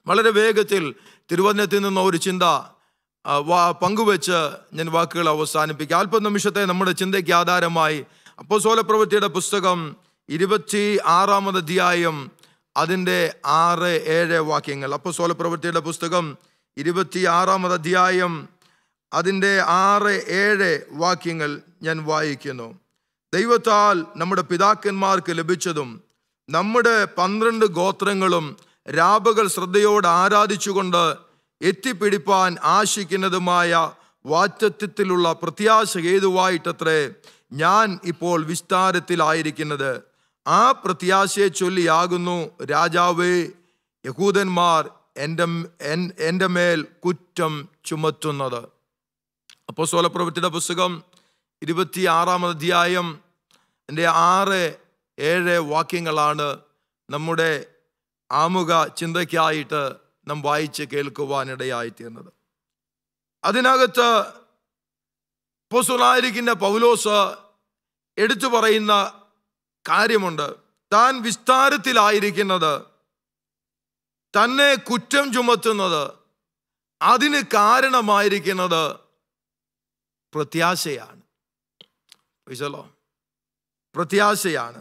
വളരെ വേഗത്തിൽ തിരുവചനത്തിൽ നിന്ന് ഒരു ചിന്ത ആ, വാ- പങ്കുവെച്ച് ഞാൻ വാക്കുകൾ അവസാനിപ്പിക്കാം അല്പനിമിഷത്തെ നമ്മുടെ ചിന്തയ്ക്ക് ആധാരമായി അപ്പോസ്തല പ്രവൃത്തിയുടെ പുസ്തകം ഇരുപത്തി ആറാമത് അധ്യായം അതിൻ്റെ ആറ് ഏഴ് വാക്യങ്ങൾ അപ്പോസ്തല പ്രവൃത്തിയുടെ പുസ്തകം ഇരുപത്തി ആറാമത് അധ്യായം അതിൻ്റെ ആറ് ഏഴ് വാക്യങ്ങൾ ഞാൻ വായിക്കുന്നു ദൈവത്താൽ നമ്മുടെ പിതാക്കന്മാർക്ക് ലഭിച്ചതും നമ്മുടെ പന്ത്രണ്ട് ഗോത്രങ്ങളും രാപകൾ ശ്രദ്ധയോടെ ആരാധിച്ചുകൊണ്ട് എത്തിപ്പിടിപ്പാൻ ആശിക്കുന്നതുമായ വാറ്റത്വത്തിലുള്ള പ്രത്യാശ ഹേതുവായിട്ടത്രേ ഞാൻ ഇപ്പോൾ വിസ്താരത്തിലായിരിക്കുന്നത് ആ പ്രത്യാശയെ ചൊല്ലിയാകുന്നു രാജാവേ യഹൂദന്മാർ എൻ്റെ എൻ- എൻ്റെ മേൽ കുറ്റം ചുമത്തുന്നത് അപ്പോൾ സോലപ്രവൃത്തിയുടെ പുസ്തകം ഇരുപത്തി ആറാം അധ്യായം എൻ്റെ ആറ് ഏഴ് വാക്യങ്ങളാണ് നമ്മുടെ ആമുഖ ചിന്തയ്ക്കായിട്ട് നാം വായിച്ച് കേൾക്കുവാനിടയായിത്തീർന്നത് അതിനകത്ത് പൊസുലായിരിക്കുന്ന പൗലോസ് എടുത്തു പറയുന്ന കാര്യമുണ്ട് താൻ വിസ്താരത്തിലായിരിക്കുന്നത് തന്നെ കുറ്റം ചുമത്തുന്നത് അതിന് കാരണമായിരിക്കുന്നത് പ്രത്യാശയാണ് വിശലോ പ്രത്യാശയാണ്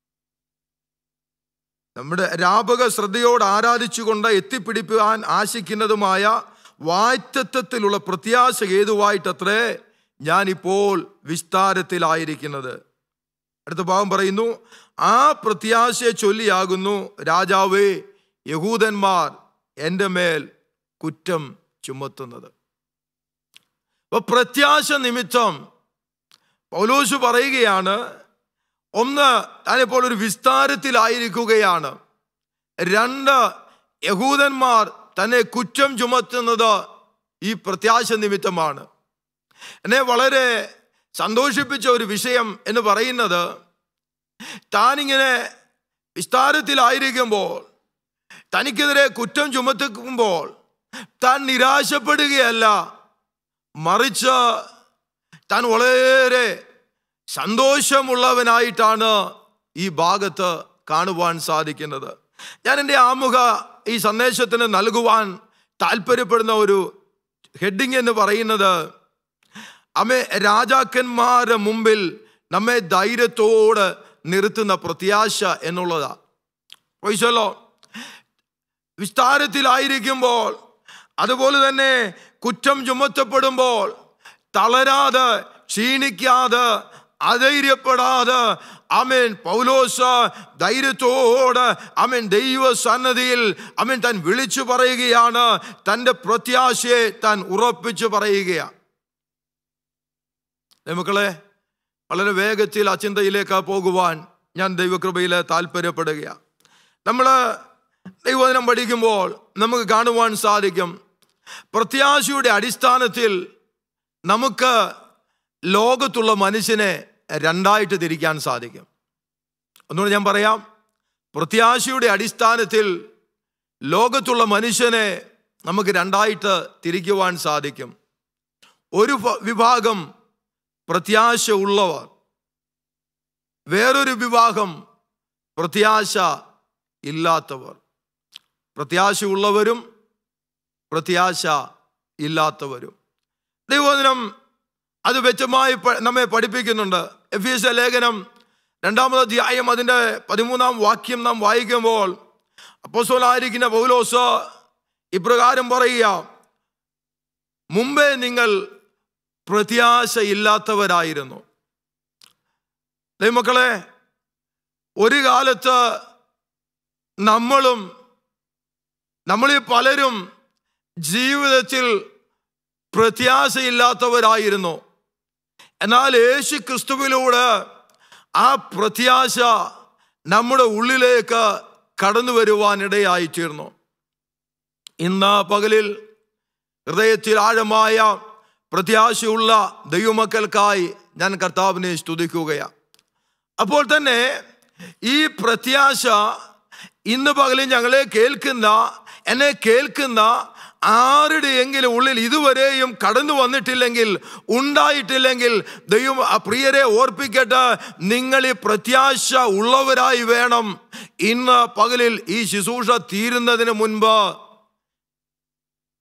നമ്മുടെ രാപക ശ്രദ്ധയോട് ആരാധിച്ചുകൊണ്ട് എത്തിപ്പിടിപ്പാൻ ആശിക്കുന്നതുമായ വായ്ത്തത്വത്തിലുള്ള പ്രത്യാശ ഹേതുവായിട്ടത്രേ ഞാനിപ്പോൾ വിസ്താരത്തിലായിരിക്കുന്നത് അടുത്ത ഭാഗം പറയുന്നു ആ പ്രത്യാശയെ ചൊല്ലിയാകുന്നു രാജാവേ യഹൂദന്മാർ എൻ്റെ മേൽ കുറ്റം ചുമത്തുന്നത് അപ്പൊ പ്രത്യാശ നിമിത്തം പൗലോസ് പറയുകയാണ് ഒന്ന് താനിപ്പോൾ ഒരു വിസ്താരത്തിലായിരിക്കുകയാണ് രണ്ട് യഹൂദന്മാർ തന്നെ കുറ്റം ചുമത്തുന്നത് ഈ പ്രത്യാശ നിമിത്തമാണ് എന്നെ വളരെ സന്തോഷിപ്പിച്ച ഒരു വിഷയം എന്ന് പറയുന്നത് താനിങ്ങനെ വിസ്താരത്തിലായിരിക്കുമ്പോൾ തനിക്കെതിരെ കുറ്റം ചുമത്തുമ്പോൾ താൻ നിരാശപ്പെടുകയല്ല മറിച്ച് താൻ വളരെ സന്തോഷമുള്ളവനായിട്ടാണ് ഈ ഭാഗത്ത് കാണുവാൻ സാധിക്കുന്നത് ഞാൻ എൻ്റെ ആമുഖ ഈ സന്ദേശത്തിന് നൽകുവാൻ താല്പര്യപ്പെടുന്ന ഒരു ഹെഡിങ് എന്ന് പറയുന്നത് അമ്മേ രാജാക്കന്മാരുടെ മുമ്പിൽ നമ്മെ ധൈര്യത്തോട് നിർത്തുന്ന പ്രത്യാശ എന്നുള്ളതാ പൈസല്ലോ വിസ്താരത്തിലായിരിക്കുമ്പോൾ അതുപോലെ തന്നെ കുറ്റം ചുമത്തപ്പെടുമ്പോൾ തളരാതെ ക്ഷീണിക്കാതെ അധൈര്യപ്പെടാതെ അമേൻ പൗലോസ് ധൈര്യത്തോട് അമേൻ ദൈവ സന്നദ്ധിയിൽ അമേൻ താൻ വിളിച്ചു പറയുകയാണ് തൻ്റെ പ്രത്യാശയെ താൻ ഉറപ്പിച്ചു പറയുകയാണ് മക്കളെ വളരെ വേഗത്തിൽ ആ ചിന്തയിലേക്ക് പോകുവാൻ ഞാൻ ദൈവകൃപയിൽ താല്പര്യപ്പെടുകയാണ് നമ്മൾ ദൈവവചനം പഠിക്കുമ്പോൾ നമുക്ക് കാണുവാൻ സാധിക്കും പ്രത്യാശയുടെ അടിസ്ഥാനത്തിൽ നമുക്ക് ലോകത്തുള്ള മനുഷ്യനെ രണ്ടായിട്ട് തിരിക്കാൻ സാധിക്കും ഒന്നുകൂടെ ഞാൻ പറയാം പ്രത്യാശയുടെ അടിസ്ഥാനത്തിൽ ലോകത്തുള്ള മനുഷ്യനെ നമുക്ക് രണ്ടായിട്ട് തിരിക്കുവാൻ സാധിക്കും ഒരു ഫ- വിഭാഗം പ്രത്യാശ ഉള്ളവർ വേറൊരു വിഭാഗം പ്രത്യാശ ഇല്ലാത്തവർ പ്രത്യാശ ഉള്ളവരും പ്രത്യാശ ഇല്ലാത്തവരും ദൈവവചനം അത് വ്യക്തമായി പ- നമ്മെ പഠിപ്പിക്കുന്നുണ്ട് എഫ് എസ് ലേഖനം രണ്ടാമത് അധ്യായം അതിൻ്റെ പതിമൂന്നാം വാക്യം നാം വായിക്കുമ്പോൾ അപ്പോസ്തലനായിരിക്കുന്ന പൗലോസ് ഇപ്രകാരം പറയുക മുമ്പേ നിങ്ങൾ പ്രത്യാശയില്ലാത്തവരായിരുന്നു ദൈവമക്കളെ ഒരു കാലത്ത് നമ്മളും നമ്മളിൽ പലരും ജീവിതത്തിൽ പ്രത്യാശയില്ലാത്തവരായിരുന്നു എന്നാൽ യേശു ക്രിസ്തുവിലൂടെ ആ പ്രത്യാശ നമ്മുടെ ഉള്ളിലേക്ക് കടന്നു വരുവാനിടയായി തീർന്നു ഇന്ന് പകലിൽ ഹൃദയത്തിൽ ആഴമായ പ്രത്യാശയുള്ള ദൈവമക്കൾക്കായി ഞാൻ കർത്താവിനെ സ്തുതിക്കുകയാണ് അപ്പോൾ തന്നെ ഈ പ്രത്യാശ ഇന്ന് പകലിൽ ഞങ്ങളെ കേൾക്കുന്ന എന്നെ കേൾക്കുന്ന ആരുടെയെങ്കിലും ഉള്ളിൽ ഇതുവരെയും കടന്നു വന്നിട്ടില്ലെങ്കിൽ ഉണ്ടായിട്ടില്ലെങ്കിൽ ദൈവം ആ പ്രിയരെ ഓർപ്പിക്കട്ടെ നിങ്ങൾ ഈ പ്രത്യാശ ഉള്ളവരായി വേണം ഇന്ന് പകലിൽ ഈ ശുശ്രൂഷ തീരുന്നതിന് മുൻപ്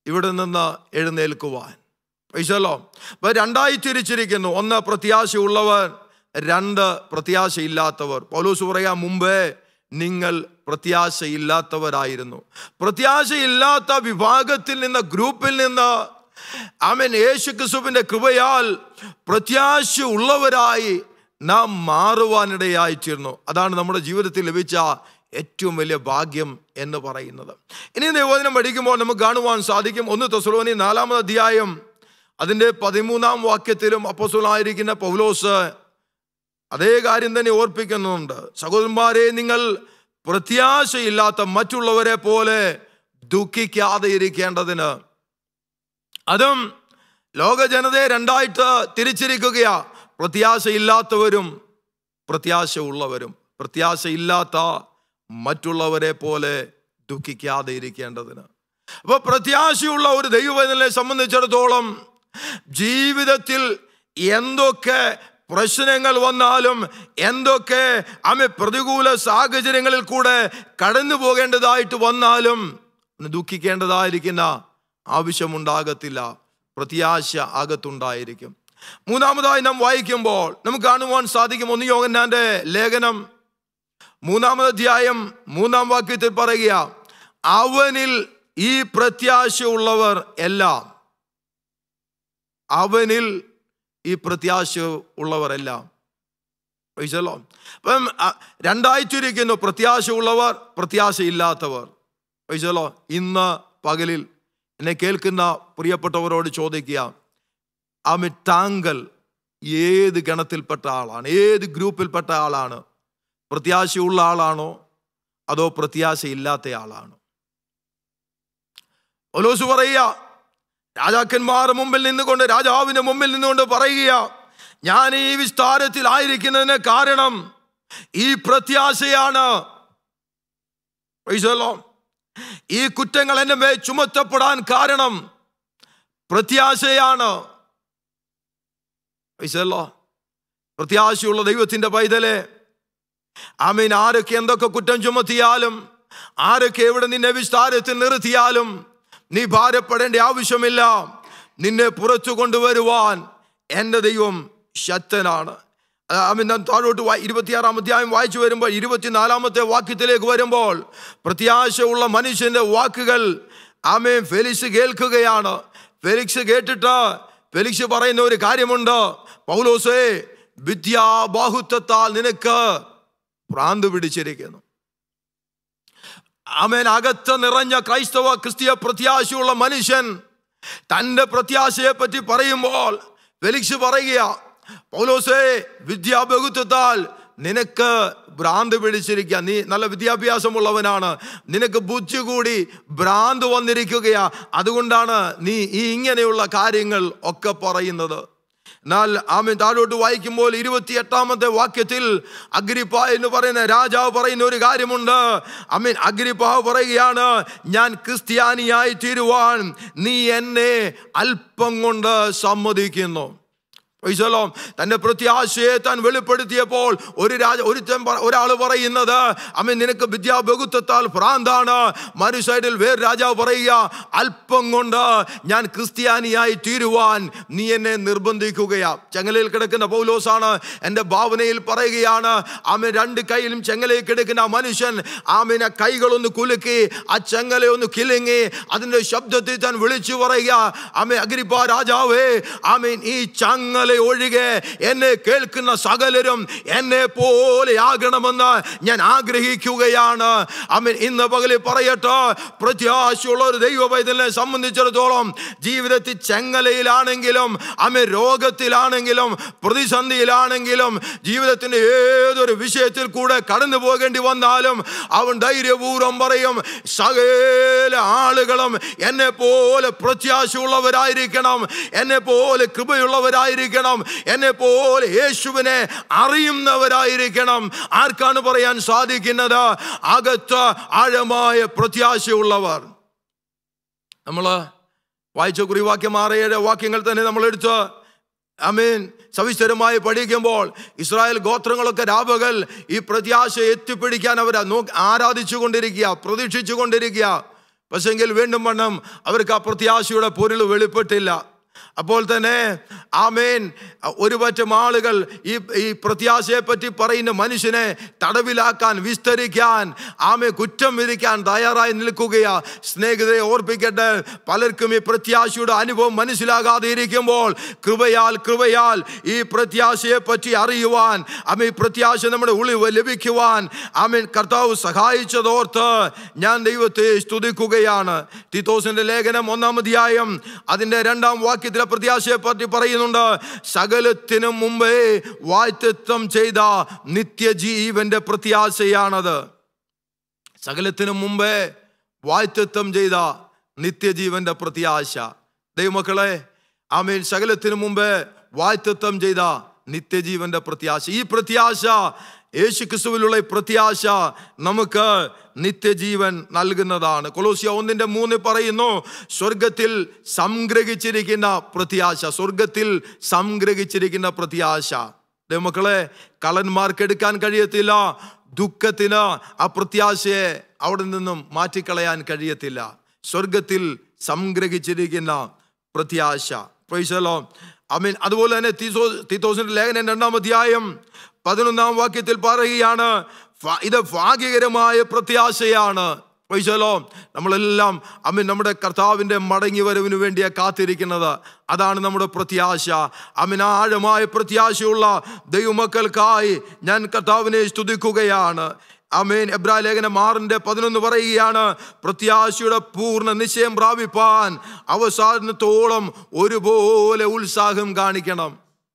ഇവിടെ നിന്ന് എഴുന്നേൽക്കുവാൻ പൈസല്ലോ അപ്പൊ രണ്ടായി തിരിച്ചിരിക്കുന്നു ഒന്ന് പ്രത്യാശയുള്ളവർ രണ്ട് പ്രത്യാശയില്ലാത്തവർ പൗലോസ് പറയാ മുമ്പേ നിങ്ങൾ പ്രത്യാശയില്ലാത്തവരായിരുന്നു പ്രത്യാശയില്ലാത്ത വിഭാഗത്തിൽ നിന്ന് ഗ്രൂപ്പിൽ നിന്ന് ആമൻ യേശു ക്രിസ്തുവിന്റെ കൃപയാൽ പ്രത്യാശ ഉള്ളവരായി നാം മാറുവാനിടയായി തീർന്നു അതാണ് നമ്മുടെ ജീവിതത്തിൽ ലഭിച്ച ഏറ്റവും വലിയ ഭാഗ്യം എന്ന് പറയുന്നത് ഇനി നിവേദനം പഠിക്കുമ്പോൾ നമുക്ക് കാണുവാൻ സാധിക്കും ഒന്ന് തൊസലോനി നാലാമത് അധ്യായം അതിൻ്റെ പതിമൂന്നാം വാക്യത്തിലും അപ്പോസുലായിരിക്കുന്ന പൗലോസ് അതേ കാര്യം തന്നെ ഓർപ്പിക്കുന്നുണ്ട് സഹോദരന്മാരെ നിങ്ങൾ പ്രത്യാശയില്ലാത്ത മറ്റുള്ളവരെ പോലെ ദുഃഖിക്കാതെ ഇരിക്കേണ്ടതിന് അതും ലോക ജനതയെ രണ്ടായിട്ട് തിരിച്ചിരിക്കുകയാ പ്രത്യാശയില്ലാത്തവരും പ്രത്യാശ ഉള്ളവരും പ്രത്യാശയില്ലാത്ത മറ്റുള്ളവരെ പോലെ ദുഃഖിക്കാതെ ഇരിക്കേണ്ടതിന് അപ്പൊ പ്രത്യാശയുള്ള ഒരു ദൈവവേദനെ സംബന്ധിച്ചിടത്തോളം ജീവിതത്തിൽ എന്തൊക്കെ പ്രശ്നങ്ങൾ വന്നാലും എന്തൊക്കെ അമ്മ പ്രതികൂല സാഹചര്യങ്ങളിൽ കൂടെ കടന്നു പോകേണ്ടതായിട്ട് വന്നാലും ദുഃഖിക്കേണ്ടതായിരിക്കുന്ന ആവശ്യമുണ്ടാകത്തില്ല പ്രത്യാശ അകത്തുണ്ടായിരിക്കും മൂന്നാമതായി നാം വായിക്കുമ്പോൾ നമുക്ക് കാണുവാൻ സാധിക്കും ഒന്ന് യോഗന്നാന്റെ ലേഖനം മൂന്നാമത് അധ്യായം മൂന്നാം വാക്യത്തിൽ പറയുക അവനിൽ ഈ പ്രത്യാശ ഉള്ളവർ എല്ലാം അവനിൽ ഈ പ്രത്യാശ ഉള്ളവരെല്ലാം പൈസല്ലോ അപ്പം അ- രണ്ടായി ചുരുക്കുന്നു പ്രത്യാശ ഉള്ളവർ പ്രത്യാശ ഇല്ലാത്തവർ പൈസല്ലോ ഇന്ന് പകലിൽ എന്നെ കേൾക്കുന്ന പ്രിയപ്പെട്ടവരോട് ചോദിക്കുക ആമി താങ്കൾ ഏത് ഗണത്തിൽപ്പെട്ട ആളാണ് ഏത് ഗ്രൂപ്പിൽപ്പെട്ട ആളാണ് പ്രത്യാശയുള്ള ആളാണോ അതോ പ്രത്യാശയില്ലാത്ത ആളാണോ ഒലോസ് പറയുക രാജാക്കന്മാരുടെ മുമ്പിൽ നിന്നുകൊണ്ട് രാജാവിന്റെ മുമ്പിൽ നിന്നുകൊണ്ട് പറയുക ഞാൻ ഈ വിസ്താരത്തിൽ ആയിരിക്കുന്നതിന് കാരണം ഈ പ്രത്യാശയാണ് Praise the Lord. ഈ കുറ്റങ്ങൾ എന്നെ മേൽ ചുമത്തപ്പെടാൻ കാരണം പ്രത്യാശയാണ് Praise the Lord. പ്രത്യാശയുള്ള ദൈവത്തിന്റെ പൈതലെ ആമീൻ ആരൊക്കെ എന്തൊക്കെ കുറ്റം ചുമത്തിയാലും ആരൊക്കെ എവിടെ നിന്നെ വിസ്താരത്തിൽ നിർത്തിയാലും നീ ഭാരപ്പെടേണ്ട ആവശ്യമില്ല നിന്നെ പുറത്തു കൊണ്ടുവരുവാൻ എൻ്റെ ദൈവം ശക്തനാണ് ആമീൻ നാം താഴോട്ട് വായി ഇരുപത്തിയാറാം അധ്യായം വായിച്ചു വരുമ്പോൾ ഇരുപത്തിനാലാമത്തെ വാക്യത്തിലേക്ക് വരുമ്പോൾ പ്രത്യാശയുള്ള മനുഷ്യന്റെ വാക്കുകൾ ആമേ ഫെലിക്സ് കേൾക്കുകയാണ് ഫെലിക്സ് കേട്ടിട്ട് ഫെലിക്സ് പറയുന്ന ഒരു കാര്യമുണ്ട് പൗലോസേ വിദ്യാബാഹുത്വത്താൽ നിനക്ക് ഭ്രാന്ത് പിടിച്ചിരിക്കുന്നു ആമേൻ അകത്ത് നിറഞ്ഞ ക്രൈസ്തവ ക്രിസ്തീയ പ്രത്യാശയുള്ള മനുഷ്യൻ തൻ്റെ പ്രത്യാശയെ പറ്റി പറയുമ്പോൾ ഫെലിക്സ് പറയുക പൗലോസേ വിദ്യാബഹുത്വത്താൽ നിനക്ക് ഭ്രാന്ത് പിടിച്ചിരിക്കുക നീ നല്ല വിദ്യാഭ്യാസമുള്ളവനാണ് നിനക്ക് ബുദ്ധി കൂടി ഭ്രാന്ത് വന്നിരിക്കുകയാ അതുകൊണ്ടാണ് നീ ഈ ഇങ്ങനെയുള്ള കാര്യങ്ങൾ ഒക്കെ പറയുന്നത് എന്നാൽ ആമീൻ താഴോട്ട് വായിക്കുമ്പോൾ ഇരുപത്തി എട്ടാമത്തെ വാക്യത്തിൽ അഗ്രിപ്പ എന്ന് പറയുന്ന രാജാവ് പറയുന്ന ഒരു കാര്യമുണ്ട് അമീൻ അഗ്രിപ്പാവ് പറയുകയാണ് ഞാൻ ക്രിസ്ത്യാനിയായി തീരുവാൻ നീ എന്നെ അല്പം കൊണ്ട് സമ്മതിക്കുന്നു പൈസലോ തന്റെ പ്രത്യാശയെ താൻ വെളിപ്പെടുത്തിയപ്പോൾ ഒരു രാജ ഒരുത്തൻ ഒരാൾ പറയുന്നത് അമ്മ നിനക്ക് വിദ്യാഭകുത്വത്താൽ ഭ്രാന്താണ് മറു സൈഡിൽ വേറെ രാജാവ് പറയുക അല്പം കൊണ്ട് ഞാൻ ക്രിസ്ത്യാനിയായി തീരുവാൻ നീ എന്നെ നിർബന്ധിക്കുകയാ ചെങ്ങലയിൽ കിടക്കുന്ന പൗലോസാണ് എൻ്റെ ഭാവനയിൽ പറയുകയാണ് ആമ രണ്ട് കൈയിലും ചെങ്ങലയിൽ കിടക്കുന്ന ആ മനുഷ്യൻ ആമിനെ കൈകളൊന്ന് കുലുക്കി ആ ചെങ്ങല ഒന്ന് കിലുങ്ങി അതിൻ്റെ ശബ്ദത്തിൽ താൻ വിളിച്ചു പറയുക ആമേ അഗ്രിപ്പ രാജാവേ ആമീൻ ഈ ചങ്ങല ഒഴികെ എന്നെ കേൾക്കുന്ന സകലരും എന്നെ പോലെ ആകണമെന്ന് ഞാൻ ആഗ്രഹിക്കുകയാണ് അമീൻ ഇന്ന് പകലിൽ പറയട്ടെ പ്രത്യാശയുള്ള ഒരു ദൈവ പൈതലിനെ സംബന്ധിച്ചിടത്തോളം ജീവിതത്തിൽ ചെങ്ങലയിലാണെങ്കിലും അമീൻ രോഗത്തിലാണെങ്കിലും പ്രതിസന്ധിയിലാണെങ്കിലും ജീവിതത്തിന്റെ ഏതൊരു വിഷയത്തിൽ കൂടെ കടന്നു പോകേണ്ടി വന്നാലും അവൻ ധൈര്യപൂർവ്വം പറയും സകല ആളുകളും എന്നെ പോലെ പ്രത്യാശയുള്ളവരായിരിക്കണം എന്നെ പോലെ കൃപയുള്ളവരായിരിക്കണം എന്നെ പോലെ യേശുവിനെ അറിയുന്നവരായിരിക്കണം ആർക്കാണ് പറയാൻ സാധിക്കുന്നത് അകത്ത് ആഴമായ പ്രത്യാശയുള്ളവർ നമ്മൾ വായിച്ച കുറിവാക്യം ആറേഴ് വാക്യങ്ങൾ തന്നെ നമ്മൾ എടുത്ത് അമീൻ സവിസ്തരമായി പഠിക്കുമ്പോൾ ഇസ്രായേൽ ഗോത്രങ്ങളൊക്കെ രാപകൽ ഈ പ്രത്യാശ എത്തിപ്പിടിക്കാൻ അവർ നോ ആരാധിച്ചു കൊണ്ടിരിക്കുക പ്രതീക്ഷിച്ചു കൊണ്ടിരിക്കുക പക്ഷെങ്കിൽ വീണ്ടും വണ്ണം അവർക്ക് ആ പ്രത്യാശയുടെ പൊരുൾ വെളിപ്പെട്ടില്ല അപ്പോൾ തന്നെ ആമേൻ ഒരു പറ്റം ആളുകൾ ഈ ഈ പ്രത്യാശയെ പറ്റി പറയുന്ന മനുഷ്യനെ തടവിലാക്കാൻ വിസ്തരിക്കാൻ ആമെ കുറ്റം വിധിക്കാൻ തയ്യാറായി നിൽക്കുകയാ സ്നേഹിതരെ ഓർപ്പിക്കട്ടെ പലർക്കും ഈ പ്രത്യാശയുടെ അനുഭവം മനസ്സിലാകാതെ ഇരിക്കുമ്പോൾ കൃപയാൽ കൃപയാൽ ഈ പ്രത്യാശയെ പറ്റി അറിയുവാൻ ആമേ ഈ പ്രത്യാശ നമ്മുടെ ഉള്ളിൽ ലഭിക്കുവാൻ ആമേൻ കർത്താവ് സഹായിച്ചതോർത്ത് ഞാൻ ദൈവത്തെ സ്തുതിക്കുകയാണ് തീത്തോസിന്റെ ലേഖനം ഒന്നാം അധ്യായം അതിന്റെ രണ്ടാം വാക്യത്തിലെ പ്രത്യാശയെ പറ്റി പറയുന്നുണ്ട് സകലത്തിനും മുമ്പേ വായ്ത്തത്വം ചെയ്ത നിത്യജീവന്റെ പ്രത്യാശയാണത് സകലത്തിനും മുമ്പേ വായ്ത്തത്വം ചെയ്ത നിത്യജീവന്റെ പ്രത്യാശ ദൈവമക്കളെ ആമീൻ സകലത്തിനു മുമ്പേ വായ്ത്തത്വം ചെയ്ത നിത്യജീവന്റെ പ്രത്യാശ ഈ പ്രത്യാശ യേശു ക്രിസ്തുവിലുള്ള ഈ പ്രത്യാശ നമുക്ക് നിത്യജീവൻ നൽകുന്നതാണ് കൊലോസിയ ഒന്നിന്റെ മൂന്ന് പറയുന്നു സ്വർഗത്തിൽ സംഗ്രഹിച്ചിരിക്കുന്ന പ്രത്യാശ സ്വർഗത്തിൽ സംഗ്രഹിച്ചിരിക്കുന്ന പ്രത്യാശ ദൈവമക്കളെ കള്ളന്മാർക്ക് എടുക്കാൻ കഴിയത്തില്ല ദുഃഖത്തിന് ആ പ്രത്യാശയെ അവിടെ നിന്നും മാറ്റിക്കളയാൻ കഴിയത്തില്ല സ്വർഗത്തിൽ സംഗ്രഹിച്ചിരിക്കുന്ന പ്രത്യാശ പ്രൈസലോ ഐ മീൻ അതുപോലെ തന്നെ തീസോ തീത്തോസിന്റെ ലേഖനം രണ്ടാം അധ്യായം പതിനൊന്നാം വാക്യത്തിൽ പറയുകയാണ് ഫ- ഇത് ഭാഗ്യകരമായ പ്രത്യാശയാണ് പൈസലോ നമ്മളെല്ലാം അമ്മ നമ്മുടെ കർത്താവിൻ്റെ മടങ്ങി വരവിന് വേണ്ടിയാ കാത്തിരിക്കുന്നത് അതാണ് നമ്മുടെ പ്രത്യാശ അമ്മിന് ആഴമായ പ്രത്യാശയുള്ള ദൈവമക്കൾക്കായി ഞാൻ കർത്താവിനെ സ്തുതിക്കുകയാണ് അമേൻ എബ്രാ ലേഖനം ആറിന്റെ പതിനൊന്ന് പറയുകയാണ് പ്രത്യാശയുടെ പൂർണ്ണ നിശ്ചയം പ്രാപിപ്പാൻ അവസാനത്തോളം ഒരുപോലെ ഉത്സാഹം കാണിക്കണം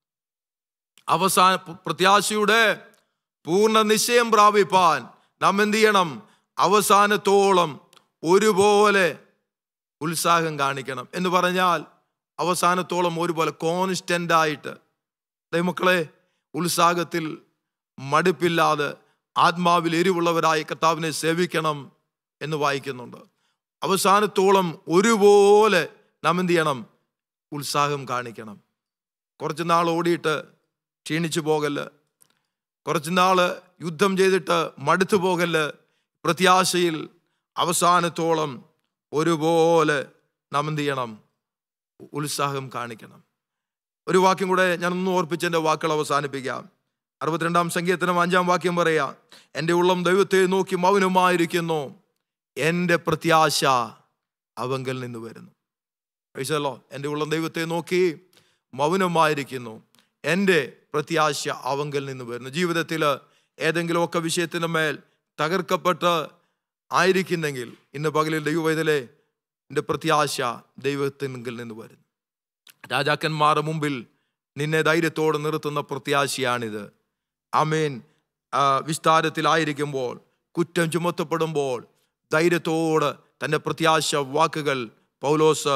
അവസാന പ്രത്യാശയുടെ പൂർണ്ണ നിശ്ചയം പ്രാപിപ്പാൻ നാം എന്ത് ചെയ്യണം അവസാനത്തോളം ഒരുപോലെ ഉത്സാഹം കാണിക്കണം എന്ന് പറഞ്ഞാൽ അവസാനത്തോളം ഒരുപോലെ കോൺസ്റ്റന്റ് ആയിട്ട് ദൈവമക്കളെ ഉത്സാഹത്തിൽ മടുപ്പില്ലാതെ ആത്മാവിൽ എരിവുള്ളവരായി കർത്താവിനെ സേവിക്കണം എന്ന് വായിക്കുന്നുണ്ട് അവസാനത്തോളം ഒരുപോലെ നാം എന്ത് ചെയ്യണം ഉത്സാഹം കാണിക്കണം കുറച്ച് നാൾ ഓടിയിട്ട് ക്ഷീണിച്ചു പോകല്ല് കുറച്ച് നാൾ യുദ്ധം ചെയ്തിട്ട് മടുത്തു പോകല്ല് പ്രത്യാശയിൽ അവസാനത്തോളം ഒരുപോലെ നാം എന്ത് ചെയ്യണം ഉത്സാഹം കാണിക്കണം ഒരു വാക്യം കൂടെ ഞാൻ ഒന്ന് ഓർപ്പിച്ച് എൻ്റെ വാക്കുകൾ അവസാനിപ്പിക്കാം അറുപത്തിരണ്ടാം സംഗീതത്തിനും അഞ്ചാം വാക്യം പറയാം എൻ്റെ ഉള്ളം ദൈവത്തെ നോക്കി മൗനമായിരിക്കുന്നു എൻ്റെ പ്രത്യാശ അവങ്കൽ നിന്ന് വരുന്നു പൈസല്ലോ എൻ്റെ ഉള്ളം ദൈവത്തെ നോക്കി മൗനമായിരിക്കുന്നു എൻ്റെ പ്രത്യാശ അവങ്കൽ നിന്ന് വരുന്നു ജീവിതത്തിൽ ഏതെങ്കിലുമൊക്കെ വിഷയത്തിന് മേൽ തകർക്കപ്പെട്ട് ആയിരിക്കുന്നെങ്കിൽ ഇന്ന് പകലിൽ ദൈവവൈതലെ എൻ്റെ പ്രത്യാശ ദൈവത്തിങ്കിൽ നിന്ന് വരുന്നു രാജാക്കന്മാരുടെ മുമ്പിൽ നിന്നെ ധൈര്യത്തോടെ നിർത്തുന്ന പ്രത്യാശയാണിത് അമേൻ ആ, വിസ്താരത്തിലായിരിക്കുമ്പോൾ കുറ്റം ചുമത്തപ്പെടുമ്പോൾ ധൈര്യത്തോട് തൻ്റെ പ്രത്യാശ വാക്കുകൾ പൗലോസ്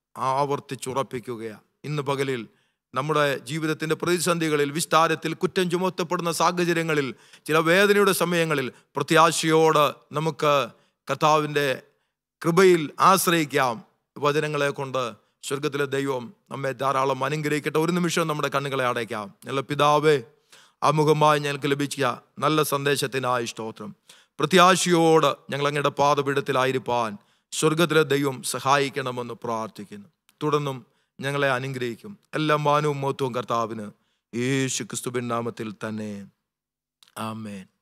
ആവർത്തിച്ചുറപ്പിക്കുകയാണ് ഇന്ന് പകലിൽ നമ്മുടെ ജീവിതത്തിൻ്റെ പ്രതിസന്ധികളിൽ വിസ്താരത്തിൽ കുറ്റം ചുമത്തപ്പെടുന്ന സാഹചര്യങ്ങളിൽ ചില വേദനയുടെ സമയങ്ങളിൽ പ്രത്യാശയോട് നമുക്ക് കർത്താവിൻ്റെ കൃപയിൽ ആശ്രയിക്കാം വചനങ്ങളെ കൊണ്ട് സ്വർഗത്തിലെ ദൈവം നമ്മെ ധാരാളം അനുഗ്രഹിക്കട്ടെ ഒരു നിമിഷം നമ്മുടെ കണ്ണുകളെ അടയ്ക്കാം നല്ല പിതാവേ ആമുഖമായി ഞങ്ങൾക്ക് ലഭിച്ച നല്ല സന്ദേശത്തിനായി സ്തോത്രം പ്രത്യാശയോട് ഞങ്ങൾ അങ്ങയുടെ പാദപീഠത്തിലായിരിക്കാൻ സ്വർഗത്തിലെ ദൈവം സഹായിക്കണമെന്ന് പ്രാർത്ഥിക്കുന്നു തുടർന്നും ഞങ്ങളെ അനുഗ്രഹിക്കും എല്ലാ മാനവും മഹത്വവും കർത്താവിന് യേശു ക്രിസ്തുവിൻ നാമത്തിൽ തന്നെ ആമേൻ